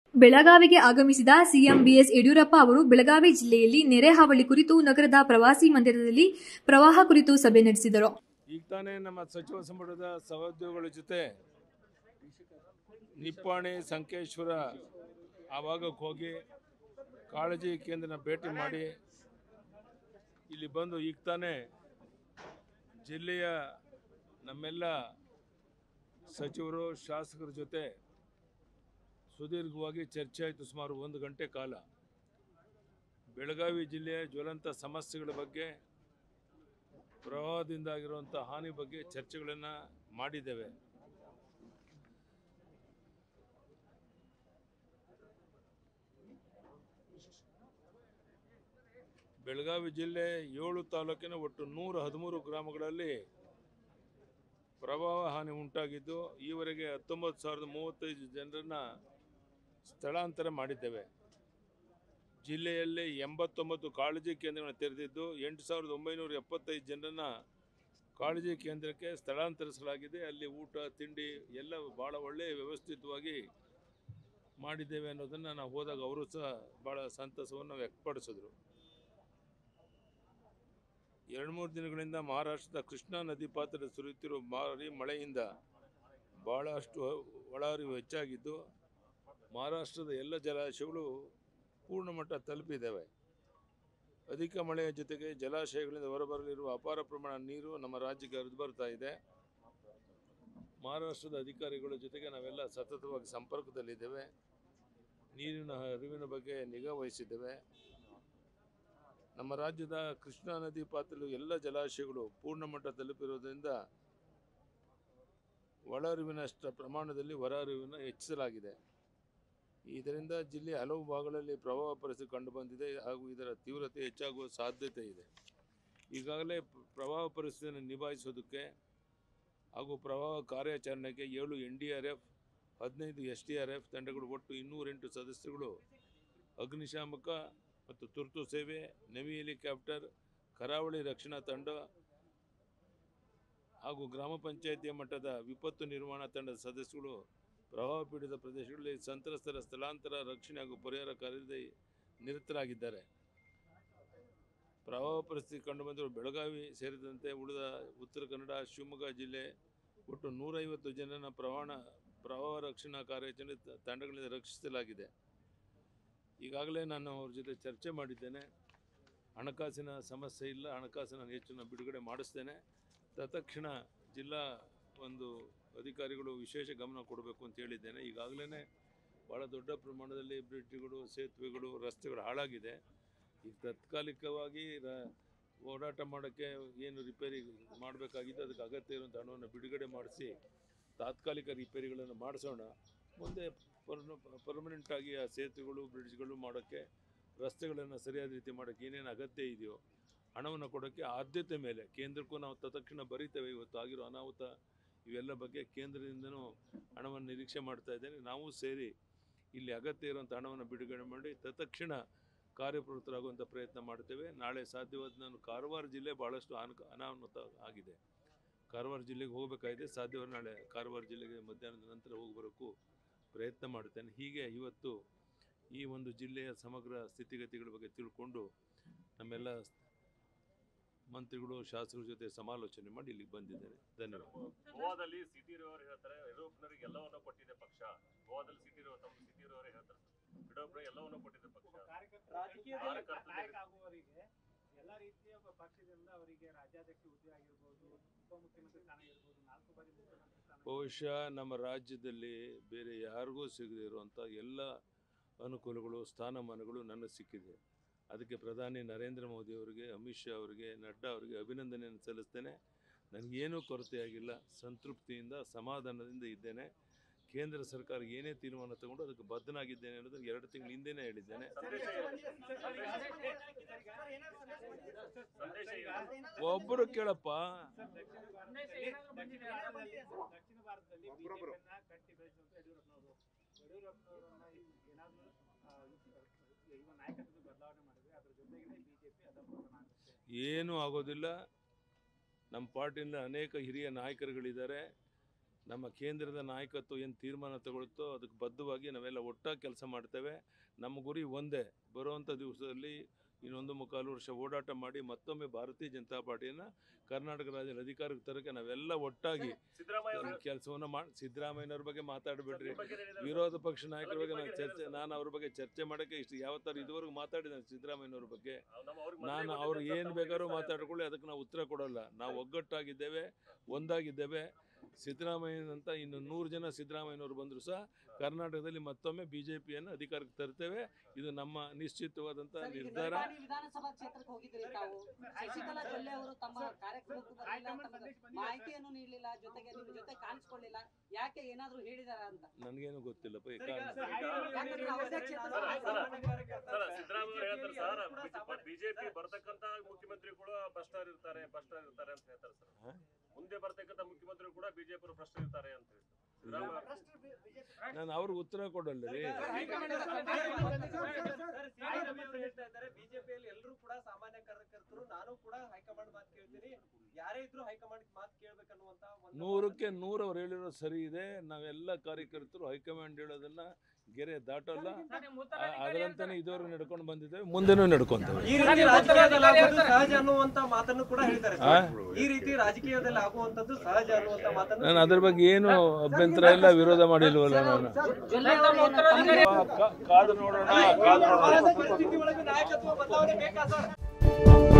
ಬೆಳಗಾವಿಗೆ ಆಗಮಿಸಿದ CM BS Yediyurappa ಅವರು ಬೆಳಗಾವಿ ಜಿಲ್ಲೆಯಲ್ಲಿ ನೆರೆ ಹಾವಳಿ ಕುರಿತು ನಗರದ ಪ್ರವಾಸಿ ಮಂದಿರದಲ್ಲಿ ಪ್ರವಾಹ ಕುರಿತು ಸಭೆ ನಡೆಸಿದರು ಈಗ ತಾನೇ ನಮ್ಮ ಸಚಿವ ಸಂಪುಟದ ಸಹೋದ್ಯೋಗಿಗಳ ಜೊತೆ ನಿಪ್ಪಾಣಿ ಸಂಕೇಶ್ವರ ಆ ಭಾಗಕ್ಕೆ ಹೋಗಿ ಕಾಳಜಿ ಕೇಂದ್ರನ ಭೇಟಿ ಮಾಡಿ ಇಲ್ಲಿ ಬಂದು ಈಗ ತಾನೇ ಜಿಲ್ಲೆಯ ನಮ್ಮೆಲ್ಲ ಸಚಿವರು ಶಾಸಕರ ಜೊತೆ ಸುದೀರ್ಘವಾಗಿ ಚರ್ಚೆ ಆಯಿತು ಸುಮಾರು ಒಂದು ಗಂಟೆ ಕಾಲ ಬೆಳಗಾವಿ ಜಿಲ್ಲೆಯ ಜ್ವಲಂತ ಸಮಸ್ಯೆಗಳ ಬಗ್ಗೆ ಪ್ರವಾಹದಿಂದಾಗಿರುವಂಥ ಹಾನಿ ಬಗ್ಗೆ ಚರ್ಚೆಗಳನ್ನು ಮಾಡಿದ್ದೇವೆ ಬೆಳಗಾವಿ ಜಿಲ್ಲೆ ಏಳು ತಾಲೂಕಿನ ಒಟ್ಟು ನೂರ ಹದಿಮೂರು ಗ್ರಾಮಗಳಲ್ಲಿ ಪ್ರವಾಹ ಹಾನಿ ಉಂಟಾಗಿದ್ದು ಈವರೆಗೆ ಹತ್ತೊಂಬತ್ತು ಸಾವಿರದ ಮೂವತ್ತೈದು ಜನರನ್ನು ಸ್ಥಳಾಂತರ ಮಾಡಿದ್ದೇವೆ ಜಿಲ್ಲೆಯಲ್ಲಿ ಎಂಬತ್ತೊಂಬತ್ತು ಕಾಳಜಿ ಕೇಂದ್ರಗಳನ್ನು ತೆರೆದಿದ್ದು ಎಂಟು ಸಾವಿರದ ಒಂಬೈನೂರ ಎಪ್ಪತ್ತೈದು ಜನರನ್ನು ಕಾಳಜಿ ಕೇಂದ್ರಕ್ಕೆ ಸ್ಥಳಾಂತರಿಸಲಾಗಿದೆ ಅಲ್ಲಿ ಊಟ ತಿಂಡಿ ಎಲ್ಲ ಭಾಳ ಒಳ್ಳೆಯ ವ್ಯವಸ್ಥಿತವಾಗಿ ಮಾಡಿದ್ದೇವೆ ಅನ್ನೋದನ್ನು ನಾವು ಹೋದಾಗ ಅವರು ಸಹ ಭಾಳ ಸಂತಸವನ್ನು ವ್ಯಕ್ತಪಡಿಸಿದ್ರು ಎರಡು ಮೂರು ದಿನಗಳಿಂದ ಮಹಾರಾಷ್ಟ್ರದ ಕೃಷ್ಣಾ ನದಿ ಪಾತ್ರದ ಸುರಿಯುತ್ತಿರುವ ಭಾರಿ ಮಳೆಯಿಂದ ಭಾಳಷ್ಟು ಒಳಹರಿವು ಹೆಚ್ಚಾಗಿದ್ದು ಮಹಾರಾಷ್ಟ್ರದ ಎಲ್ಲ ಜಲಾಶಯಗಳು ಪೂರ್ಣಮಟ್ಟ ತಲುಪಿದ್ದಾವೆ ಅಧಿಕ ಮಳೆಯ ಜೊತೆಗೆ ಜಲಾಶಯಗಳಿಂದ ಹೊರಬರಲಿರುವ ಅಪಾರ ಪ್ರಮಾಣ ನೀರು ನಮ್ಮ ರಾಜ್ಯಕ್ಕೆ ಹರಿದು ಬರ್ತಾ ಇದೆ ಮಹಾರಾಷ್ಟ್ರದ ಅಧಿಕಾರಿಗಳ ಜೊತೆಗೆ ನಾವೆಲ್ಲ ಸತತವಾಗಿ ಸಂಪರ್ಕದಲ್ಲಿದ್ದೇವೆ ನೀರಿನ ಹರಿವಿನ ಬಗ್ಗೆ ನಿಗಾ ವಹಿಸಿದ್ದೇವೆ ನಮ್ಮ ರಾಜ್ಯದ ಕೃಷ್ಣಾ ನದಿ ಪಾತ್ರಲು ಎಲ್ಲ ಜಲಾಶಯಗಳು ಪೂರ್ಣಮಟ್ಟ ತಲುಪಿರುವುದರಿಂದ ಒಳಹರಿವಿನಷ್ಟ ಪ್ರಮಾಣದಲ್ಲಿ ಹೊರಹರಿವಿನ ಹೆಚ್ಚಿಸಲಾಗಿದೆ ಇದರಿಂದ ಜಿಲ್ಲೆಯ ಹಲವು ಭಾಗಗಳಲ್ಲಿ ಪ್ರವಾಹ ಪರಿಸ್ಥಿತಿ ಕಂಡುಬಂದಿದೆ ಹಾಗೂ ಇದರ ತೀವ್ರತೆ ಹೆಚ್ಚಾಗುವ ಸಾಧ್ಯತೆ ಇದೆ ಈಗಾಗಲೇ ಪ್ರ- ಪ್ರವಾಹ ಪರಿಸ್ಥಿತಿಯನ್ನು ನಿಭಾಯಿಸೋದಕ್ಕೆ ಹಾಗೂ ಪ್ರವಾಹ ಕಾರ್ಯಾಚರಣೆಗೆ ಏಳು ಎನ್ ಡಿ ಆರ್ ಎಫ್ ಹದಿನೈದು ಎಸ್ ಡಿ ಆರ್ ಎಫ್ ತಂಡಗಳು ಒಟ್ಟು ಇನ್ನೂರೆಂಟು ಸದಸ್ಯರುಗಳು ಅಗ್ನಿಶಾಮಕ ಮತ್ತು ತುರ್ತು ಸೇವೆ ನೆವಿ ಹೆಲಿಕಾಪ್ಟರ್ ಕರಾವಳಿ ರಕ್ಷಣಾ ತಂಡ ಹಾಗೂ ಗ್ರಾಮ ಪಂಚಾಯಿತಿಯ ಮಟ್ಟದ ವಿಪತ್ತು ನಿರ್ವಹಣಾ ತಂಡದ ಸದಸ್ಯಗಳು ಪ್ರವಾಹ ಪೀಡಿತ ಪ್ರದೇಶಗಳಲ್ಲಿ ಸಂತ್ರಸ್ತರ ಸ್ಥಳಾಂತರ ರಕ್ಷಣೆ ಹಾಗೂ ಪರಿಹಾರ ಕಾರ್ಯದಲ್ಲಿ ನಿರತರಾಗಿದ್ದಾರೆ ಪ್ರವಾಹ ಪರಿಸ್ಥಿತಿ ಕಂಡುಬಂದಿರುವ ಬೆಳಗಾವಿ ಸೇರಿದಂತೆ ಉಳಿದ ಉತ್ತರ ಕನ್ನಡ ಶಿವಮೊಗ್ಗ ಜಿಲ್ಲೆ ಒಟ್ಟು ನೂರೈವತ್ತು ಜನರನ್ನ ಪ್ರವಾಹ ಪ್ರವಾಹ ರಕ್ಷಣಾ ಕಾರ್ಯಾಚರಣೆ ತ- ತಂಡಗಳಿಂದ ರಕ್ಷಿಸಲಾಗಿದೆ ಈಗಾಗಲೇ ನಾನು ಅವ್ರ ಜೊತೆ ಚರ್ಚೆ ಮಾಡಿದ್ದೇನೆ ಹಣಕಾಸಿನ ಸಮಸ್ಯೆ ಇಲ್ಲ ಹಣಕಾಸಿನ ಹೆಚ್ಚಿನ ಬಿಡುಗಡೆ ಮಾಡಿಸ್ತೇನೆ ತತ್ಕ್ಷಣ ಜಿಲ್ಲಾ ಒಂದು ಅಧಿಕಾರಿಗಳು ವಿಶೇಷ ಗಮನ ಕೊಡಬೇಕು ಅಂತ ಹೇಳಿದ್ದೇನೆ ಈಗಾಗಲೇ ಭಾಳ ದೊಡ್ಡ ಪ್ರಮಾಣದಲ್ಲಿ ಬ್ರಿಡ್ಜ್ಗಳು ಸೇತುವೆಗಳು ರಸ್ತೆಗಳು ಹಾಳಾಗಿದೆ ಈಗ ತಾತ್ಕಾಲಿಕವಾಗಿ ರ- ಓಡಾಟ ಮಾಡೋಕ್ಕೆ ಏನು ರಿಪೇರಿ ಮಾಡಬೇಕಾಗಿದ್ದು ಅದಕ್ಕೆ ಅಗತ್ಯ ಇರುವಂಥ ಹಣವನ್ನು ಬಿಡುಗಡೆ ಮಾಡಿಸಿ ತಾತ್ಕಾಲಿಕ ರಿಪೇರಿಗಳನ್ನು ಮಾಡಿಸೋಣ ಮುಂದೆ ಪರ್ನ ಪರ್ಮನೆಂಟ್ ಆಗಿ ಆ ಸೇತುವೆಗಳು ಬ್ರಿಡ್ಜ್ಗಳು ಮಾಡೋಕ್ಕೆ ರಸ್ತೆಗಳನ್ನು ಸರಿಯಾದ ರೀತಿ ಮಾಡೋಕ್ಕೆ ಏನೇನು ಅಗತ್ಯ ಇದೆಯೋ ಹಣವನ್ನು ಕೊಡೋಕ್ಕೆ ಆದ್ಯತೆ ಮೇಲೆ ಕೇಂದ್ರಕ್ಕೂ ನಾವು ತತ್ಕ್ಷಣ ಬರೀತೇವೆ ಇವತ್ತು ಆಗಿರೋ ಅನಾಹುತ ಇವೆಲ್ಲ ಬಗ್ಗೆ ಕೇಂದ್ರದಿಂದನೂ ಹಣವನ್ನು ನಿರೀಕ್ಷೆ ಮಾಡ್ತಾ ಇದ್ದೇನೆ ನಾವು ಸೇರಿ ಇಲ್ಲಿ ಅಗತ್ಯ ಇರುವಂಥ ಹಣವನ್ನು ಬಿಡುಗಡೆ ಮಾಡಿ ತತ್ಕ್ಷಣ ಕಾರ್ಯಪ್ರವೃತ್ತರಾಗುವಂಥ ಪ್ರಯತ್ನ ಮಾಡ್ತೇವೆ ನಾಳೆ ಸಾಧ್ಯವಾದ ನಾನು ಕಾರವಾರ ಜಿಲ್ಲೆ ಭಾಳಷ್ಟು ಅನುಕ ಅನಾಹುತ ಆಗಿದೆ ಕಾರವಾರ ಜಿಲ್ಲೆಗೆ ಹೋಗಬೇಕಾಗಿದೆ ಸಾಧ್ಯವಾದ ನಾಳೆ ಕಾರವಾರ ಜಿಲ್ಲೆಗೆ ಮಧ್ಯಾಹ್ನದ ನಂತರ ಹೋಗಿ ಬರೋಕ್ಕೂ ಪ್ರಯತ್ನ ಮಾಡ್ತೇನೆ ಹೀಗೆ ಇವತ್ತು ಈ ಒಂದು ಜಿಲ್ಲೆಯ ಸಮಗ್ರ ಸ್ಥಿತಿಗತಿಗಳ ಬಗ್ಗೆ ತಿಳ್ಕೊಂಡು ನಮ್ಮೆಲ್ಲ ಮಂತ್ರಿಗಳು ಶಾಸಕರ ಜೊತೆ ಸಮಾಲೋಚನೆ ಮಾಡಿ ಇಲ್ಲಿಗೆ ಬಂದಿದ್ದೇನೆ ಧನ್ಯವಾದ ಗೋವಾದಲ್ಲಿ ಸಿಟಿ ರೋವರ್ ಹೇಳ್ತಾರೆ ಯಡಿಯೂರಪ್ಪನವರಿಗೆ ಎಲ್ಲವನ್ನ ಕೊಟ್ಟಿದೆ ಪಕ್ಷ ಗೋವಾದಲ್ಲಿ ಸಿಟಿ ರೋವರ್ ತಮ್ಮ ಸಿಟಿ ರೋವರ್ ಹೇಳ್ತಾರೆ ಯಡಿಯೂರಪ್ಪನ ಎಲ್ಲವನ್ನ ಕೊಟ್ಟಿದೆ ಪಕ್ಷ ರಾಜಕೀಯದಲ್ಲಿ ಕಾರ್ಯಕರ್ತರಿಗೆ- ನಾಯಕ ಆಗುವವರಿಗೆ ಎಲ್ಲ ರೀತಿಯ ಪ- ಪಕ್ಷದಿಂದ ಅವರಿಗೆ ರಾಜ್ಯಾಧ್ಯಕ್ಷ ಹುದ್ದೆ ಆಗಿರ್ಬೋದು ಉಪಮುಖ್ಯಮಂತ್ರಿ ಸ್ಥಾನ ಇರ್ಬೋದು ನಾಲ್ಕು ಬಾರಿ ಮುಖ್ಯಮಂತ್ರಿ ಸ್ಥಾನ ಬಹುಶಃ ನಮ್ಮ ರಾಜ್ಯದಲ್ಲಿ ಬೇರೆ ಯಾರಿಗೂ ಸಿಗದೇ ಇರುವಂಥ ಎಲ್ಲ ಅನುಕೂಲಗಳು ಸ್ಥಾನಮಾನಗಳು ನನಗೆ ಸಿಕ್ಕಿದೆ ಅದಕ್ಕೆ ಪ್ರಧಾನಿ ನರೇಂದ್ರ ಮೋದಿ ಅವರಿಗೆ ಅಮಿತ್ ಶಾ ಅವರಿಗೆ ನಡ್ಡಾ ಅವರಿಗೆ ಅಭಿನಂದನೆಯನ್ನು ಸಲ್ಲಿಸ್ತೇನೆ ನನಗೇನೂ ಕೊರತೆಯಾಗಿಲ್ಲ ಸಂತೃಪ್ತಿಯಿಂದ ಸಮಾಧಾನದಿಂದ ಇದ್ದೇನೆ ಕೇಂದ್ರ ಸರ್ಕಾರ ಏನೇ ತೀರ್ಮಾನ ತಗೊಂಡು ಅದಕ್ಕೆ ಬದ್ಧನಾಗಿದ್ದೇನೆ ಅನ್ನೋದನ್ನು ಎರಡು ತಿಂಗಳ ಹಿಂದೆನೇ ಹೇಳಿದ್ದೇನೆ ಸಂದೇಶ ಸಂದೇಶ ಏನು? ಒಬ್ಬರು ಕೇಳಪ್ಪ ದಕ್ಷಿಣ ಭಾರತದಲ್ಲಿ ದಕ್ಷಿಣ ಭಾರತದಲ್ಲಿ ಬಿಜೆಪಿಯನ್ನ ಕಟ್ಟಿ ಬೆಳೆಸಿದಂತ ಯಡಿಯೂರಪ್ಪನವರು ಯಡಿಯೂರಪ್ಪನವರನ್ನ ಏನಾದ್ರು ಆ, ಇವ ನಾಯಕತ್ವದ ಬದಲಾವಣೆ ಮಾಡಿದ್ರೆ ಅದ್ರ ಜೊತೆಗೆ ಬಿಜೆಪಿ ಅಧಪತನ ಆಗುತ್ತೆ ಏನೂ ಆಗೋದಿಲ್ಲ ನಮ್ಮ ಪಾರ್ಟಿಯಿಂದ ಅನೇಕ ಹಿರಿಯ ನಾಯಕರುಗಳಿದ್ದಾರೆ ನಮ್ಮ ಕೇಂದ್ರದ ನಾಯಕತ್ವ ಏನು ತೀರ್ಮಾನ ತಗೊಳ್ತೋ ಅದಕ್ಕೆ ಬದ್ಧವಾಗಿ ನಾವೆಲ್ಲ ಒಟ್ಟಾಗಿ ಕೆಲಸ ಮಾಡ್ತೇವೆ ನಮ್ಮ ಗುರಿ ಒಂದೇ ಬರುವಂಥ ದಿವಸದಲ್ಲಿ ಇನ್ನೊಂದು ಮುಕ್ಕಾಲು ವರ್ಷ ಓಡಾಟ ಮಾಡಿ ಮತ್ತೊಮ್ಮೆ ಭಾರತೀಯ ಜನತಾ ಪಾರ್ಟಿಯನ್ನು ಕರ್ನಾಟಕ ರಾಜ್ಯದ ಅಧಿಕಾರಕ್ಕೆ ತರಕ್ಕೆ ನಾವೆಲ್ಲ ಒಟ್ಟಾಗಿ ಸಿದ್ದರಾಮಯ್ಯ ಅವರು ಕೆಲಸವನ್ನು ಮಾಡಿ ಸಿದ್ದರಾಮಯ್ಯನವ್ರ ಬಗ್ಗೆ ಮಾತಾಡಬೇಡ್ರಿ ನಿಮ್ಮ ಬಗ್ಗೆ ಹೇಳಿದ್ದಾರೆ ವಿರೋಧ ಪಕ್ಷ ನಾಯಕರ ಬಗ್ಗೆ ನಾನು ಬಗ್ಗೆ ಚರ್ಚೆ ನಾನು ಅವ್ರ ಬಗ್ಗೆ ಚರ್ಚೆ ಮಾಡೋಕ್ಕೆ ಇಷ್ಟು ಯಾವ ಥರ ಇದುವರೆಗೂ ಮಾತಾಡಿದ್ದೇನೆ ಸಿದ್ದರಾಮಯ್ಯನವ್ರ ಬಗ್ಗೆ ಸರ್. ನಮ್ಮ ಅವ್ರಿಗೆ ಮೊದಲೇ ನಾನು ಗೊತ್ತಿದೆ ಅವ್ರು ಸರ್, ಏನು ತಮ್ಮ ಬೇಕಾದ್ರೂ ಕೆಲಸ ಮಾತಾಡ್ಕೊಳ್ಳಿ ಅದಕ್ಕೆ ನಾವು ಉತ್ತರ ಕೊಡೋಲ್ಲ ನಾವು ಒಗ್ಗಟ್ಟಾಗಿದ್ದೇವೆ ಒಂದಾಗಿದ್ದೇವೆ ಸಿದ್ದರಾಮಯ್ಯನಂತ ಇನ್ನು ನೂರು ಜನ ಸಿದ್ದರಾಮಯ್ಯನವರು ಬಂದರೂ ಸಹ ಕರ್ನಾಟಕದಲ್ಲಿ ಮತ್ತೊಮ್ಮೆ ಬಿ ಜೆ ಪಿಯನ್ನು ಅಧಿಕಾರಕ್ಕೆ ತರ್ತೇವೆ ಇದು ನಮ್ಮ ನಿಶ್ಚಿತವಾದಂಥ ಸರ್, ಈಗ ನಿರ್ಧಾರ ನಿಪ್ಪಾಣಿ ವಿಧಾನಸಭಾ ಕ್ಷೇತ್ರಕ್ಕೆ ಹೋಗಿದ್ರಿ ತಾವು ಶಶಿಕಲಾ ಜೊಲ್ಲೆ ಅವರು ತಮ್ಮ ಕಾರ್ಯಕ್ರಮಕ್ಕೂ ಬರಲಿಲ್ಲ ಹೈಕಮಾಂಡ್ ತಮಗೆ ಸಂದೇಶ ಬಂದಿದೆ ಸರ್. ಮಾಹಿತಿಯನ್ನು ನೀಡಲಿಲ್ಲ ಜೊತೆಗೆ ನಿಮ್ಮ ಜೊತೆ ಕಾಣಿಸ್ಕೊಳ್ಳಿಲ್ಲ ಯಾಕೆ ಏನಾದ್ರೂ ಹೇಳಿದಾರ ಅಂತ ನನಗೇನು ಗೊತ್ತಿಲ್ಲಪ್ಪ ಈ ಸರ್, ಈಗ ಕಾರಣ ಸರ್, ಹೈಕಮಾಂಡ್ ಯಾಕಂದ್ರೆ ಅವರದೇ ಕ್ಷೇತ್ರದ ಸರ್, ನಾಯಕ. ಸರ್, ಸರ್ ಸಿದ್ದರಾಮಯ್ಯ ಹೇಳ್ತಾರೆ ಸರ್ ಬಿಜೆಪಿ ಬರ್ತಕ್ಕಂತ ಮುಖ್ಯಮಂತ್ರಿಗಳು ಭ್ರಷ್ಟರಿರ್ತಾರೆ ಭ್ರಷ್ಟರಿರ್ತಾರೆ ಅಂತ ಹೇಳ್ತಾರೆ ಸರ್ ಹಾ? ಮುಂದೆ ಬರ್ತಕ್ಕಂತ ಮುಖ್ಯಮಂತ್ರಿ ಕೂಡ ಬಿಜೆಪಿ ಭ್ರಷ್ಟರಿರ್ತಾರೆ ಅಂತ ಹೇಳ್ತಾರೆ ಸಿದ್ದರಾಮಯ್ಯ ನಾನು ಅವ್ರಿಗೆ ಉತ್ತರ ಕೊಡಲ್ಲ ರೀ ಹೇಳ್ತಾ ಇದ್ದಾರೆ ಬಿಜೆಪಿಯಲ್ಲಿ ಎಲ್ಲರೂ ಕೂಡ ಸಾಮಾನ್ಯ ಕಾರ್ಯಕರ್ತರು ನಾನು ಕೂಡ ಹೈಕಮಾಂಡ್ ಮಾತು ಕೇಳ್ತೀನಿ ಯಾರೇ ಇದ್ರು ಹೈಕಮಾಂಡ್ ಮಾತು ಕೇಳ್ಬೇಕನ್ನುವಂತ ಒಂದು ನೂರಕ್ಕೆ ನೂರು ಅವ್ರು ಹೇಳಿರೋದು ಸರಿ ಇದೆ ನಾವೆಲ್ಲ ಕಾರ್ಯಕರ್ತರು ಹೈಕಮಾಂಡ್ ಹೇಳೋದನ್ನ ಗೆರೆ ದಾಟಲ್ಲ ಆ- ಅದರಂತಾನೆ ಇದುವರೆಗೂ ನಡ್ಕೊಂಡು ಬಂದಿದ್ದೇವೆ ಮುಂದೆನೂ ನಡ್ಕೊಂತೇವೆ ಈ ರೀತಿ ರಾಜಕೀಯದಲ್ಲಿ ಆಗೋದು ಸಹಜ ಅನ್ನುವಂತ ಮಾತನ್ನು ಕೂಡ ಹೇಳ್ತಾರೆ ಆ? ಈ ರೀತಿ ರಾಜಕೀಯದಲ್ಲಿ ಆಗುವಂತದ್ದು ಸಹಜ ಅನ್ನುವಂತ ಮಾತನ್ನು ನಾನು ಅದ್ರ ಬಗ್ಗೆ ಏನು ಅಭ್ಯಂತರ ಇಲ್ಲ ವಿರೋಧ ಮಾಡಿಲ್ವಲ್ಲ ನಾನು ಜೊಲ್ಲೆ ಅವರು ಏನು ತಮ್ಮ- ಕಾ- ಕಾದು ನೋಡೋಣ ಕಾದು ನೋಡೋಣ ಪರಿಸ್ಥಿತಿ ಒಳಗೆ ನಾಯಕತ್ವ ಬದಲಾವಣೆ ಬೇಕಾ ಸರ್